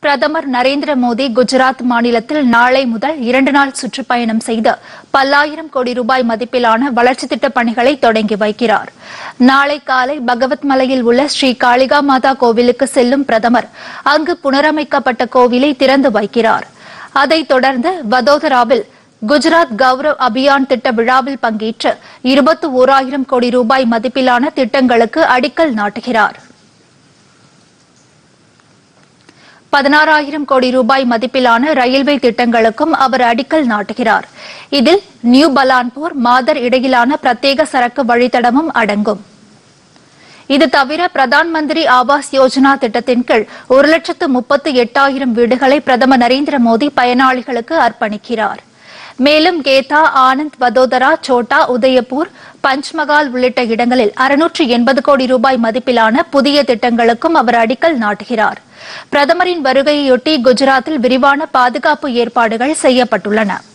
பிரதமர் நரேந்திர மோடி குஜராத் மாநிலத்தில் நாளை முதல் இரண்டு நாள் சுற்றுப்பயணம் செய்து பல்லாயிரம் கோடி ரூபாய் மதிப்பிலான வளர்ச்சித் திட்டப் பணிகளை தொடங்கி வைக்கிறார் நாளை காலை பகவத் மலையில் உள்ள ஸ்ரீ காளிகா மாதா கோவிலுக்கு செல்லும் பிரதமர் அங்கு புனரமைக்கப்பட்ட கோவிலை திறந்து வைக்கிறார் அதைத் தொடர்ந்து வதோதராவில் குஜராத் கௌரவ் அபியான் திட்ட விழாவில் பங்கேற்று இருபத்தி ஓராயிரம் கோடி ரூபாய் மதிப்பிலான திட்டங்களுக்கு அடிக்கல் நாட்டுகிறார் பதினாறாயிரம் கோடி ரூபாய் மதிப்பிலான ரயில்வே திட்டங்களுக்கும் அவர் அடிக்கல் நாட்டுகிறார் இதில் நியூ பலான்பூர் மாதர் இடையிலான பிரத்யேக சரக்கு வழித்தடமும் அடங்கும் இது தவிர பிரதான் மந்திரி ஆவாஸ் யோஜனா திட்டத்தின் கீழ் ஒரு லட்சத்து முப்பத்து எட்டாயிரம் வீடுகளை பிரதமர் நரேந்திர மோடி பயனாளிகளுக்கு அர்ப்பணிக்கிறார் மேலும் கேதா ஆனந்த் வதோதரா சோட்டா உதயபூர் பஞ்ச்மகால் உள்ளிட்ட இடங்களில் அறுநூற்று எண்பது கோடி ரூபாய் மதிப்பிலான புதிய திட்டங்களுக்கும் அவர் அடிக்கல் நாட்டுகிறார் பிரதமரின் வருகையொட்டி குஜராத்தில் விரிவான பாதுகாப்பு ஏற்பாடுகள் செய்யப்பட்டுள்ளன